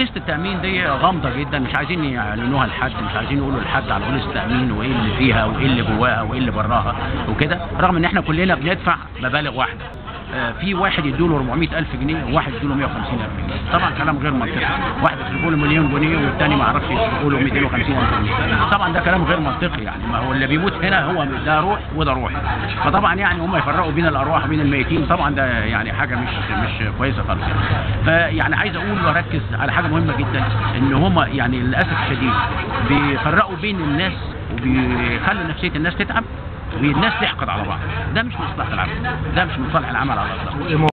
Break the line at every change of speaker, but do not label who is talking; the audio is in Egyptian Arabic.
قصه التامين دي غامضه جدا مش عايزين يعلنوها لحد مش عايزين يقولوا لحد على قصه التامين وايه اللي فيها وايه اللي جواها وايه اللي براها وكده رغم ان احنا كلنا بندفع مبالغ واحده آه، في واحد يديله 400 ألف جنيه وواحد يديله 150 ألف جنيه طبعا كلام غير منطقي واحد يصرفوا له مليون جنيه والتاني ما يعرفش يصرفوا له 250 ألف جنيه طبعا ده كلام غير منطقي يعني ما هو اللي بيموت هنا هو ده روح وده روح فطبعا يعني هم يفرقوا بين الأرواح وبين الميتين طبعا ده يعني حاجة مش مش كويسة خالص فيعني عايز أقول وأركز على حاجة مهمة جدا إن هم يعني للأسف الشديد بيفرقوا بين الناس وبيخلوا نفسية الناس تتعب والناس تحقد على بعض ده مش مصلحة العمل ده مش مصالح العمل على الأطلاق